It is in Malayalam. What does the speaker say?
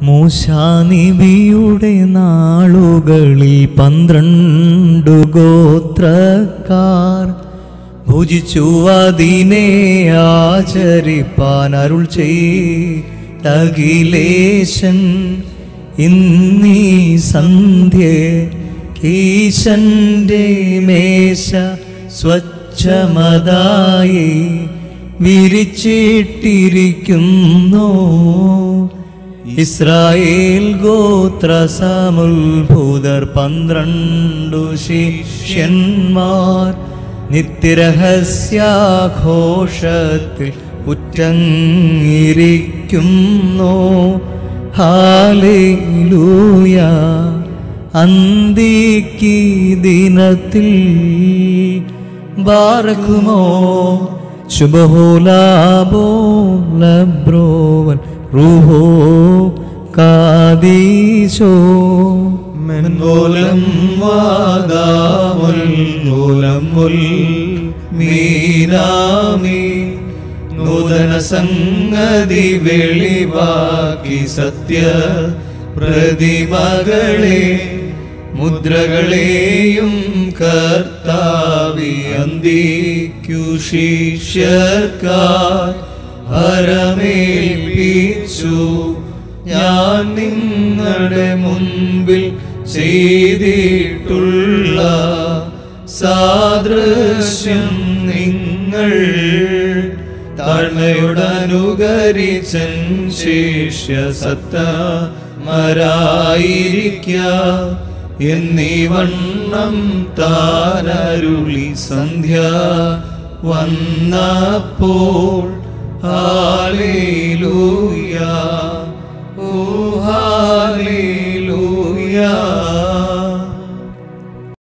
മൂശാനിബിയുടെ നാളുകളിൽ പന്ത്രണ്ടു ഗോത്രക്കാർ ഭുജിച്ചു അതിനെ ആചരിപ്പാൻ അരുൾ ചെയ്തഖിലേശൻ ഇന്നീ സന്ധ്യ കീശന്റെ മേശ സ്വച്ഛമതായി വിരിച്ചിട്ടിരിക്കുന്നു ഇസ്രായേൽ ഗോത്ര സമുത്ഭൂതർ പന്ത്രണ്ടു ശിഷ്യന്മാർ നിത്യരഹസ്യാഘോഷത്തിൽ ഉറ്റങ്ങിരിക്കുന്നു ഹാലേലൂയ അന്തിക്ക് ദിനത്തിൽ ബാറക്കുമോ ശുഭഹോലാബോ ലബ്രോവൻ റൂഹോ കാദീശോ മെൻമൂലം വാദാമുൽ മൂലം മുൽ മീനാമി നൂതന സംഗതി വെളിവാക്കി സത്യ പ്രതിമകളെ മുദ്രകളെയും കർത്താവി അന്തിക്കു ശിഷ്യർക്കാർ ഹരമേൽപ്പിച്ചു ഞാൻ നിങ്ങളുടെ മുൻപിൽ ചെയ്തിട്ടുള്ള സാദൃശ്യം നിങ്ങൾ താഴ്മയോടനുകരിച്ചൻ ശിഷ്യ സത്ത മരായിരിക്ക എന്നീ വണ്ണം താനരുളി സന്ധ്യ വന്നപ്പോൾ ഹാലേലൂയ ഓ ഹാലേലൂയ